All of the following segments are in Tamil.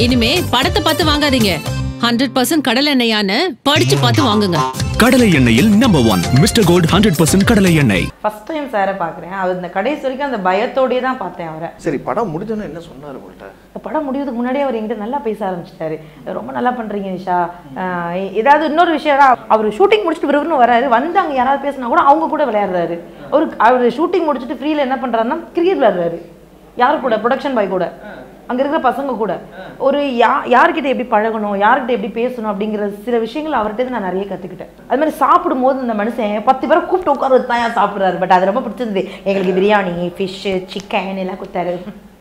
இனிமே படத்தை பார்த்து வாங்காதீங்க ஹண்ட்ரட் பர்சன்ட் கடல் எண்ணெயான்னு படிச்சு பார்த்து வாங்குங்க கடலை எண்ணெயில் number one mister gold hundred percent கடலை எண்ணெய் ஃபர்ஸ்ட் டைம் சாரை பார்க்குறேன் அவர் இந்த கடைசி வரைக்கும் அந்த பயத்தோடயே தான் பார்த்தேன் அவரை சரி படம் முடிஞ்சோன்னு என்ன சொன்னாரு உங்கள்கிட்ட இந்த படம் முடியறதுக்கு முன்னாடியே அவர் என்கிட்ட நல்லா பேச ஆரம்பிச்சிட்டாரு ரொம்ப நல்லா பண்றீங்க நிஷா ஆஹ் எ- ஏதாவது இன்னொரு விஷயம் அவர் ஷூட்டிங் முடிச்சுட்டு விறுவிறுன்னு வராரு வந்து அங்க யாராவது பேசினா கூட அவங்க கூட விளையாடுறாரு ஒரு அவர் ஷூட்டிங் முடிச்சுட்டு ஃப்ரீல என்ன பண்றாருன்னா கிரிக்கெட் விளையாடுறாரு யார் கூட ப்ரொடக்ஷன் பாய் கூட அங்க இருக்கிற பசங்க கூட ஒரு யா யார்கிட்ட எப்படி பழகணும் யார்கிட்ட எப்படி பேசணும் அப்படிங்கிற சில விஷயங்கள் அவர்கிட்ட இருந்து நான் நிறைய கத்துக்கிட்டேன் அது மாதிரி சாப்பிடும்போது இந்த மனுஷன் பத்து பேரை கூப்பிட்டு உட்கார வச்சு தான் சாப்பிடுறாரு பட் அது ரொம்ப பிடிச்சிருந்தது எங்களுக்கு பிரியாணி ஃபிஷ் சிக்கன் எல்லாம் கொடுத்தாரு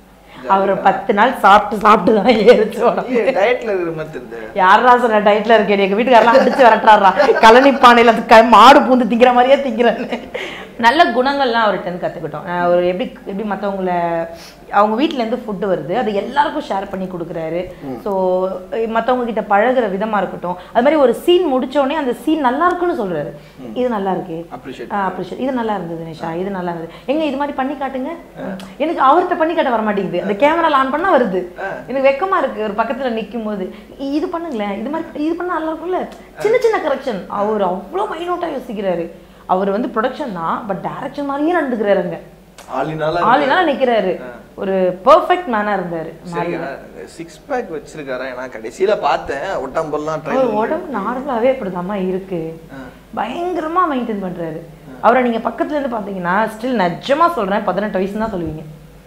அவர் பத்து நாள் சாப்பிட்டு சாப்பிட்டு தான் ஏறிச்சு உடம்பு. டயட்ல இருக்கிற மாதிரி தெரியுது யாரா சொன்ன டயட்ல இருக்கேன் எங்க வீட்டுக்காரெல்லாம் அடிச்சு வரட்டாரா கழனி பானையில அது க- மாடு பூந்து திங்கிற மாதிரியே திங்கிறேன்னு நல்ல குணங்கள்லாம் அவர்கிட்ட இருந்து கத்துக்கிட்டோம் அஹ் அவர் எப்படி எப்படி மத்தவங்கள அவங்க வீட்ல இருந்து ஃபுட்டு வருது அது எல்லாருக்கும் ஷேர் பண்ணி கொடுக்குறாரு ஸோ மத்தவங்க கிட்ட பழகுற விதமா இருக்கட்டும் அது மாதிரி ஒரு சீன் முடிச்ச உடனே அந்த சீன் நல்லா இருக்குன்னு சொல்றாரு இது நல்லா இருக்கு Appreciate அப்ரிஷியேட் இது நல்லா இருந்தது நிஷா இது நல்லா இருந்தது எங்க இது மாதிரி பண்ணி காட்டுங்க எனக்கு அவர்கிட்ட பண்ணி காட்ட வர மாட்டேங்குது அந்த கேமரா ஆன் பண்ணா வருது எனக்கு வெக்கமா இருக்கு ஒரு பக்கத்துல நிக்கும் போது இ- இது பண்ணுங்களேன் இது மாதிரி இது பண்ணா நல்லா இருக்கும்ல சின்ன சின்ன கரெக்ஷன் அவர் அவ்வளோ மைனூட்டா யோசிக்கிறாரு அவர் வந்து ப்ரொடக்ஷன் தான் பட் டைரக்ஷன் மாதிரியே நடந்துக்கிறாரு அங்க ஆளினால ஆளுனால நிக்கிறாரு ஒரு பெர்ஃபெக்ட் மேனா இருந்தாரு சரி சிக்ஸ் பேக் வச்சிருக்காரா நான் கடைசியில பார்த்தேன் ஒட்டம்பல்லாம் ட்ரை அவர் உடம்பு நார்மலாவே அப்படிதாம்மா இருக்கு பயங்கரமா மெயின்டைன் பண்றாரு அவரை நீங்க பக்கத்துல இருந்து பாத்தீங்கன்னா ஸ்டில் நிஜமா சொல்றேன் பதினெட்டு வயசு தான் சொல்லுவீங்க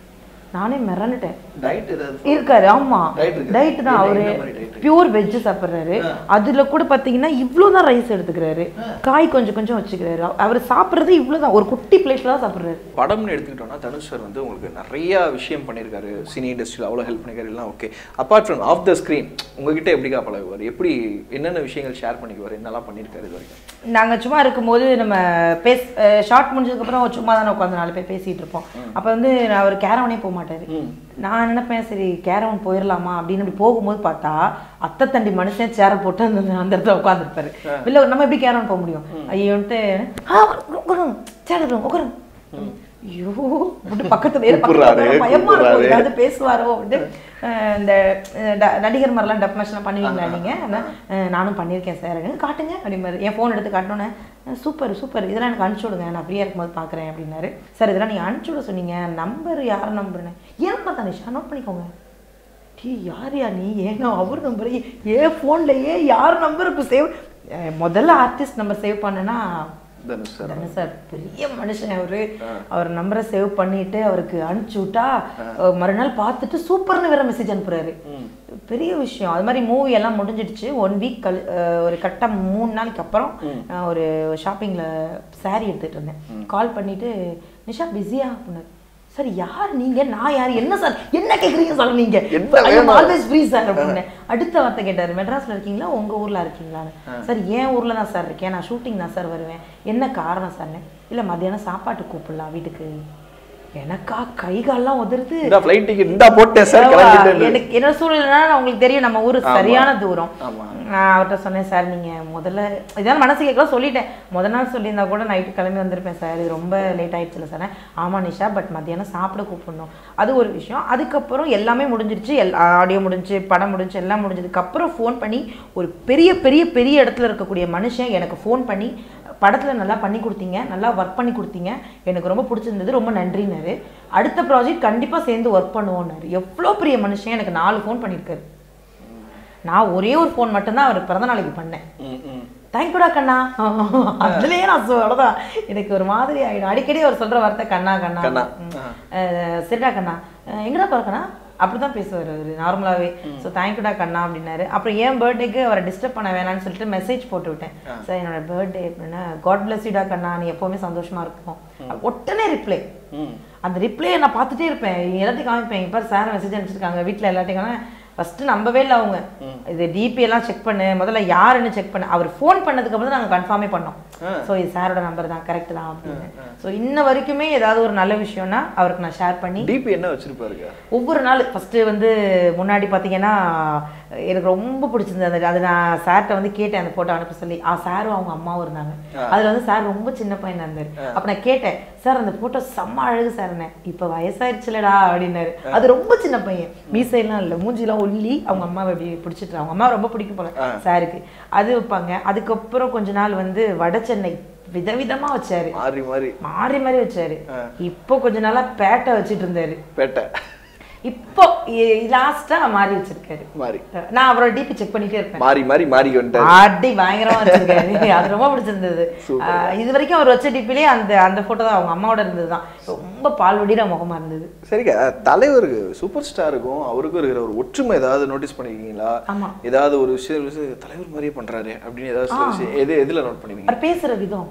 நானே மிரண்டுட்டேன் டயட் ஏதாவது இருக்காரு ஆமா Diet இருக்கு. டயட் தான் என்ன- அவரு என்ன மாதிரி diet? பியூர் வெஜ் சாப்பிடுறாரு அதுல கூட பாத்தீங்கன்னா இவ்வளவுதான் ரைஸ் எடுத்துக்கிறாரு காய் கொஞ்சம் கொஞ்சம் வச்சுக்கிறாரு அவர் சாப்பிடுறது இவ்வளவுதான் ஒரு குட்டி பிளேட்ல தான் சாப்பிடுறாரு படம்னு எடுத்துக்கிட்டோம்னா தனுஷ் சார் வந்து உங்களுக்கு நிறைய விஷயம் பண்ணியிருக்காரு சினி இண்டஸ்ட்ரியில் அவ்வளோ ஹெல்ப் பண்ணிருக்காரு எல்லாம் okay apart from off the screen உங்ககிட்ட எப்படிக்கா பழகுவார் எப்படி என்னென்ன விஷயங்கள் ஷேர் பண்ணிக்குவார் என்னெல்லாம் பண்ணியிருக்காரு இது வரைக்கும் நாங்க சும்மா இருக்கும்போது நம்ம பேஸ் ஷார்ட் முடிஞ்சதுக்கு அப்புறம் சும்மா தானே உட்காந்து நாலு பேர் பேசிட்டு இருப்போம் அப்ப வந்து நான் அவர் கேரவனே போக மாட்டாரு நான் நினைப்பேன் சரி கேரவன் போயிடலாமா அப்படின்னு இப்படி போகும்போது பார்த்தா அத்தை தண்டி மனுஷன் சேரை போட்டு அந்த அந்த இடத்துல உட்காந்துருப்பாரு இல்ல நம்ம எப்படி கேரவன் போக முடியும் ஐயோன்ட்டு ஆ உட்காருங்க சேர் உட்காருங்க ஐயோ அப்படி பக்கத்துல ஏறி பக்கத்துல கூப்பிடுறாரு, உட்கார பயமா இருக்கும் கூப்பிடுறாரு. ஏதாவது பேசுவாரோ அப்படின்ட்டு அஹ் இந்த அஹ் ட- நடிகர் மாதிரிலாம் டெஃபனேஷன் பண்ணுவீங்களா நீங்க ஆனா, அஹ் நானும் பண்ணியிருக்கேன் சார் காட்டுங்க அப்படிம்பாரு என் ஃபோன் எடுத்து காட்டினோன்னே சூப்பர் சூப்பர் இதெல்லாம் எனக்கு அனுப்பிச்சு விடுங்க நான் ஃப்ரீயாக இருக்கும்போது பார்க்குறேன் அப்படின்னாரு சார் இதெல்லாம் நீங்கள் அனுப்பிச்சு விட சொன்னீங்க நம்பர் யார் நம்பருன்னு ஏன் பார்த்தா நிஷா நோட் பண்ணிக்கோங்க டீ யார் யா நீ ஏங்க அவர் நம்பர் ஏன் ஃபோன்லயே யார் நம்பர் இப்போ சேவ் முதல்ல ஆர்டிஸ்ட் நம்பர் சேவ் பண்ணேன்னா தனுஷ் சார் தானே சார் பெரிய மனுஷன் அவரு அவர் நம்பரை சேவ் பண்ணிட்டு அவருக்கு அனுப்பிச்சு விட்டா அஹ் மறுநாள் பார்த்துட்டு சூப்பர்னு வேற மெசேஜ் அனுப்புறாரு பெரிய விஷயம் அது மாதிரி மூவி எல்லாம் முடிஞ்சிடுச்சு ஒன் வீக் கழி அஹ் ஒரு கட்டம் மூணு நாளைக்கு அப்புறம் நான் ஒரு ஷாப்பிங்ல saree எடுத்துட்டு இருந்தேன் கால் பண்ணிட்டு நிஷா பிஸியா அப்படின்னாரு சார் யார் நீங்க நான் யார் என்ன சார் என்ன கேக்குறீங்க சார் நீங்க என்ன வேணும்? ஆல்வேஸ் ஃப்ரீ சார் அப்படின்னு அடுத்த வார்த்தை கேட்டாரு மெட்ராஸ்ல இருக்கீங்களா உங்க ஊர்ல இருக்கீங்களான்னு சார் என் ஊர்ல தான் சார் இருக்கேன் நான் ஷூட்டிங் தான் சார் வருவேன் என்ன காரணம் சார்னு இல்ல மத்தியானம் சாப்பாட்டு கூப்பிடலாம் வீட்டுக்கு எனக்கா கை கால்லாம் உதறுது இந்த ஃப்ளைட் டிக்கெட் இந்தா போட்டேன் சார் கிளம்பிட்டேன் எனக்கு என்ன சூழ்நிலைனா உங்களுக்கு தெரியும் நம்ம ஊரு சரியான தூரம் ஆமா. நான் அவர்கிட்ட சொன்னேன் சார் நீங்க முதல்ல இதான் மனசு கேட்கலாம் சொல்லிட்டேன் முத நாள் சொல்லியிருந்தா கூட நைட்டு கிளம்பி வந்திருப்பேன் சார் இது ரொம்ப லேட் ஆயிடுச்சுல சார் ஆமா நிஷா பட் மத்தியானம் சாப்பிட கூப்பிடணும் அது ஒரு விஷயம் அதுக்கப்புறம் எல்லாமே முடிஞ்சிருச்சு எல் ஆடியோ முடிஞ்சு படம் முடிஞ்சு எல்லாம் முடிஞ்சதுக்கு அப்புறம் ஃபோன் பண்ணி ஒரு பெரிய பெரிய பெரிய இடத்துல இருக்கக்கூடிய மனுஷன் எனக்கு ஃபோன் பண்ணி படத்தில் நல்லா பண்ணி கொடுத்தீங்க நல்லா ஒர்க் பண்ணி கொடுத்தீங்க எனக்கு ரொம்ப பிடிச்சிருந்தது ரொம்ப நன்றினாரு அடுத்த ப்ராஜெக்ட் கண்டிப்பாக சேர்ந்து ஒர்க் பண்ணுவோன்னாரு எவ்வளோ பெரிய மனுஷன் எனக்கு நாலு ஃபோன் பண்ணியிருக்காரு நான் ஒரே ஒரு ஃபோன் மட்டும்தான் அவர் பிறந்த நாளைக்கு பண்ணேன் ம், ம். தேங்க்யூடா கண்ணா அதுலயே நான் சொ- அவ்வளவுதான் எனக்கு ஒரு மாதிரி ஆயிடும் அடிக்கடி அவர் சொல்ற வார்த்தை கண்ணா கண்ணா கண்ணா. ம். அஹ், சரிடா கண்ணா அஹ், எங்கடா போற கண்ணா அப்படிதான் பேசுவார் அவர் நார்மலாவே ஸோ தேங்க்யூடா கண்ணா அப்படின்னாரு அப்புறம் என் பர்த்டேக்கு அவரை டிஸ்டர்ப் பண்ண வேணாம்னு சொல்லிட்டு மெசேஜ் போட்டு விட்டேன் சார் என்னோட பர்த்டே அப்படின்னா காட் பிளஸ் யூடா கண்ணா நீ எப்பவுமே சந்தோஷமா இருக்கும் உடனே ரிப்ளை அந்த ரிப்ளையை நான் பார்த்துட்டே இருப்பேன் எல்லாத்தையும் காமிப்பேன் இப்போ சார் மெசேஜ் அனுப்பிச்சிருக்காங்க வீட்டில் எல்லாத்தையும் ஃபர்ஸ்ட் நம்பவே இல்லை அவங்க இது டிபி எல்லாம் செக் பண்ணு முதல்ல யாருன்னு செக் பண்ணு அவர் ஃபோன் பண்ணதுக்கு அப்புறம் தான் நாங்கள் கன்ஃபார்மே பண்ணோம் ஸோ இது சாரோட நம்பர் தான் கரெக்ட் தான் அப்படின்னு ஸோ இன்ன வரைக்குமே ஏதாவது ஒரு நல்ல விஷயம்னா அவருக்கு நான் ஷேர் பண்ணி டிபி என்ன வச்சிருப்பாருங்க ஒவ்வொரு நாள் ஃபர்ஸ்ட் வந்து முன்னாடி பார்த்தீங்கன்னா எனக்கு ரொம்ப பிடிச்சிருந்தது அந்த அது நான் சார்கிட்ட வந்து கேட்டேன் அந்த ஃபோட்டோ அனுப்ப சொல்லி ஆ சாரும் அவங்க அம்மாவும் இருந்தாங்க அதில் வந்து சார் ரொம்ப சின்ன பையனா இருந்தார் அப்போ நான் கேட்டேன் சார் அந்த ஃபோட்டோ செம்ம அழகு சார்னே இப்போ வயசாயிருச்சுலடா அப்படின்னாரு அது ரொம்ப சின்ன பையன் மீசையெல்லாம் இல்லை மூஞ்சிலாம் ஒல்லி அவங்க அம்மாவை அப்படி பிடிச்சிட்டு அவங்க அம்மா ரொம்ப பிடிக்கும் போல சாருக்கு அது வைப்பாங்க அதுக்கப்புறம் கொஞ்ச நாள் வந்து வட சென்னை விதவிதமா வச்சாரு மாறி மாறி மாறி மாறி வச்சாரு இப்போ கொஞ்ச நாளா பேட்டை வச்சிட்டு இருந்தாரு பேட்டை இப்போ லாஸ்டா மாறி வச்சிருக்காரு மாறி நான் அவரோட டிபி செக் பண்ணிட்டே இருப்பேன் மாறி மாறி மாறி வந்துட்டாரு அடி பயங்கரமா வச்சிருக்காரு அது ரொம்ப பிடிச்சிருந்தது ஆஹ் இது வரைக்கும் அவர் வச்ச டிப்பிலே அந்த அந்த போட்டோ தான் அவங்க அம்மாவோட இருந்தது தான் ரொம்ப பால்வடிகிற முகமா இருந்தது சரிக்கா தலைவருக்கு சூப்பர் ஸ்டாருக்கும் அவருக்கும் இருக்கிற ஒரு ஒற்றுமை ஏதாவது நோட்டீஸ் பண்ணிருக்கீங்களா ஆமா. ஏதாவது ஒரு விஷயம் விஷயம் தலைவர் மாதிரியே பண்றாரு அப்படின்னு ஏதாவது சில விஷயம் எது எதுல நோட் பண்ணுவீங்க அவர் பேசுற விதம்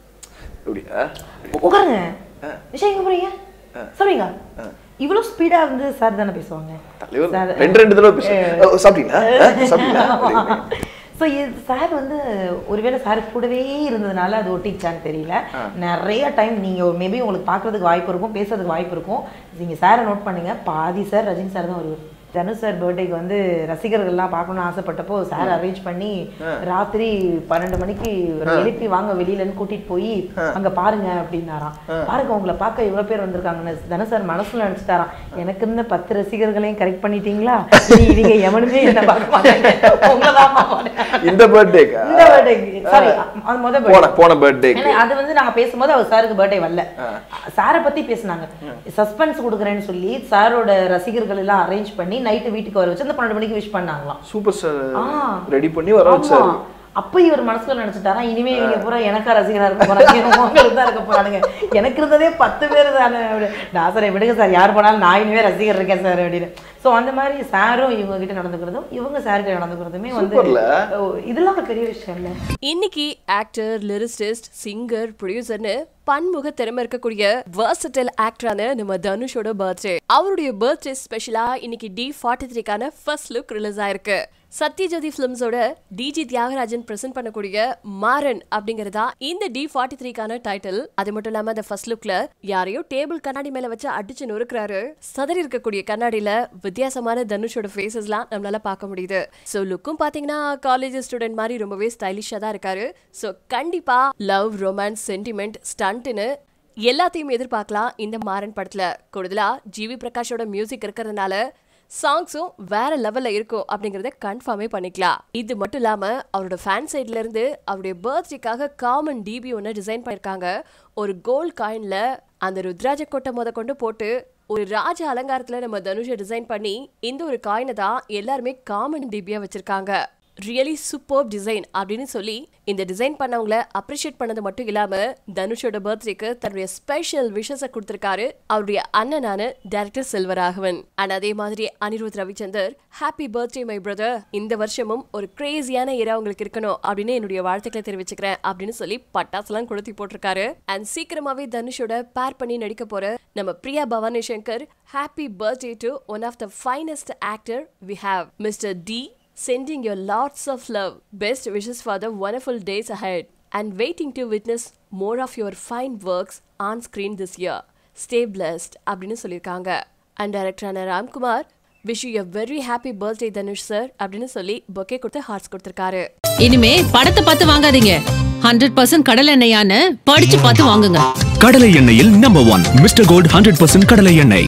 அப்படியா உ- உட்காருங்க விஷயம் எங்க போறீங்க சொல்றீங்க இவ்வளவு ஸ்பீடா வந்து சார் தானே பேசுவாங்க தலைவர் Sir- ரெண்டு ரெண்டு தடவை பேச ஓ, சாப்பிட்டீங்களா ஆ, சாப்பிட்டீங்களா அப்படின்னு. ஸோ இது சார் வந்து ஒருவேளை சார் கூடவே இருந்ததுனால அது ஒட்டிச்சான்னு தெரியல நிறைய டைம் நீங்கள் மேபி உங்களுக்கு பார்க்கறதுக்கு வாய்ப்பு இருக்கும் பேசுறதுக்கு வாய்ப்பு இருக்கும் நீங்கள் சாரை நோட் பண்ணுங்க பாதி சார் ரஜினி சார் தான் வருவார் தனுஷ் சார் பர்த்டேக்கு வந்து ரசிகர்கள்லாம் பார்க்கணும்னு ஆசைப்பட்டப்போ சார் அரேஞ்ச் பண்ணி ராத்திரி பன்னெண்டு மணிக்கு எழுப்பி வாங்க வெளியிலன்னு கூட்டிட்டு போய் அங்க பாருங்க அப்படின்னாராம் பாருங்க உங்களை பார்க்க இவ்வளவு பேர் வந்திருக்காங்கன்னு தனுஷ் சார் மனசுல நினைச்சிட்டாராம் எனக்கு இருந்த பத்து ரசிகர்களையும் கரெக்ட் பண்ணிட்டீங்களா இனி இவங்க எவனுமே என்ன பார்க்க மாட்டாங்க உங்களை தான் பார்ப்பாங்க. இந்த பர்த்டேக்கா இந்த பர்த்டேக்கு சாரி அது முத போன birthday. போன பர்த்டேக்கு ஏன்னா அது வந்து நாங்க பேசும்போது அவர் சாருக்கு பர்த்டே வரல சாரை பத்தி பேசுனாங்க சஸ்பென்ஸ் கொடுக்குறேன்னு சொல்லி சாரோட ரசிகர்கள் எல்லாம் அரேஞ்ச் பண்ணி நைட்டு வீட்டுக்கு வர வச்சு அந்த பன்னெண்டு மணிக்கு விஷ் பண்ணாங்களாம் சூப்பர் ஸ்டார் ஆ. ரெடி பண்ணி வர வச்சாரு ஆமா. அப்ப இவர் மனசுல நினைச்சிட்டாரா இனிமே இவங்க பூரா எனக்கா ரசிகரா இருக்க போறாங்க உங்களுக்கு தான் இருக்க போறானுங்க எனக்கு இருந்ததே பத்து பேர் தானே அப்படி. நான் சார் விடுங்க சார் யார் போனாலும் நான் இனிமே ரசிகர் இருக்கேன் சார் அப்படின்னு சோ அந்த மாதிரி சாரும் இவங்க கிட்ட நடந்துக்கிறதும் இவங்க சார் கிட்ட நடந்துக்கிறதுமே வந்து சூப்பர்ல. ஓ, இதெல்லாம் ஒரு பெரிய விஷயம் இல்ல இன்னைக்கு ஆக்டர் லிரிஸ்டிஸ்ட் சிங்கர் ப்ரொடியூசர்னு பன்முக திறமை இருக்கக்கூடிய versatile ஆக்டரான நம்ம தனுஷோட பர்த்டே அவருடைய பர்த்டே ஸ்பெஷலா இன்னைக்கு டி ஃபார்ட்டி த்ரீக்கான ஃபர்ஸ்ட் லுக் ரிலீஸ் ஆயிருக்கு சத்யஜோதி ஃபிலிம்ஸோட டிஜி தியாகராஜன் பிரசன்ட் பண்ணக்கூடிய மாறன் அப்படிங்கறதா இந்த டி ஃபார்ட்டி த்ரீக்கான டைட்டில் அது மட்டும் இல்லாம அந்த ஃபர்ஸ்ட் லுக்ல யாரையோ டேபிள் கண்ணாடி மேல வச்சு அடிச்சு நொறுக்குறாரு சதறி இருக்கக்கூடிய கண்ணாடியில வித்தியாசமான தனுஷோட ஃபேஸஸ்லாம் நம்மளால பார்க்க முடியுது ஸோ லுக்கும் பாத்தீங்கன்னா காலேஜ் ஸ்டூடெண்ட் மாதிரி ரொம்பவே ஸ்டைலிஷா தான் இருக்காரு ஸோ கண்டிப்பா லவ் ரொமான்ஸ் சென்டிமெண்ட் ஸ்டண்ட்னு எல்லாத்தையும் எதிர்பார்க்கலாம் இந்த மாறன் படத்துல கூடுதலா ஜிவி பிரகாஷோட மியூசிக் இருக்கிறதுனால சாங்ஸும் வேற லெவல்ல இருக்கும் அப்படிங்கறத கன்ஃபார்மே பண்ணிக்கலாம் இது மட்டும் இல்லாம அவரோட ஃபேன் சைட்ல இருந்து அவருடைய பர்த்டேக்காக காமன் டிபி ஒன்று டிசைன் பண்ணிருக்காங்க ஒரு கோல்ட் காயின்ல அந்த ருத்ராஜ கொட்டை முத கொண்டு போட்டு ஒரு ராஜ அலங்காரத்துல நம்ம தனுஷை டிசைன் பண்ணி இந்த ஒரு காயினை தான் எல்லாருமே காமன் டிபியா வச்சிருக்காங்க ரியலி சூப்பர் டிசைன் அப்படின்னு சொல்லி இந்த டிசைன் பண்ணவங்கள அப்ரிஷியேட் பண்ணது மட்டும் இல்லாம தனுஷோட பர்த்டேக்கு தன்னுடைய ஸ்பெஷல் விஷஸை கொடுத்திருக்காரு அவருடைய அண்ணனான டைரக்டர் செல்வராகவன் அண்ட் அதே மாதிரி Anirudh Ravichander happy birthday my brother இந்த வருஷமும் ஒரு கிரேசியான இரா உங்களுக்கு இருக்கணும் அப்படின்னு என்னுடைய வாழ்த்துக்களை தெரிவிச்சுக்கிறேன் அப்படின்னு சொல்லி பட்டாசுலாம் கொளுத்தி போட்டிருக்காரு அண்ட் சீக்கிரமாவே தனுஷோட பேர் பண்ணி நடிக்க போற நம்ம Priya Bhavani Shankar happy birthday to one of the finest actor we have mister D sending your lots of love. Best wishes for the wonderful days ahead and waiting to witness more of your fine works on screen this year. Stay blessed அப்படின்னு சொல்லியிருக்காங்க அண்ட் டைரக்டரான Ramkumar wish you a very happy birthday Dhanush sir அப்படின்னு சொல்லி பொக்கே கொடுத்து ஹார்ட்ஸ் கொடுத்துருக்காரு இனிமே படத்தை பார்த்து வாங்காதீங்க ஹண்ட்ரட் பர்சன்ட் கடல் எண்ணெயான்னு படிச்சு பார்த்து வாங்குங்க கடலை எண்ணெயில் number one mister gold hundred percent கடலை எண்ணெய்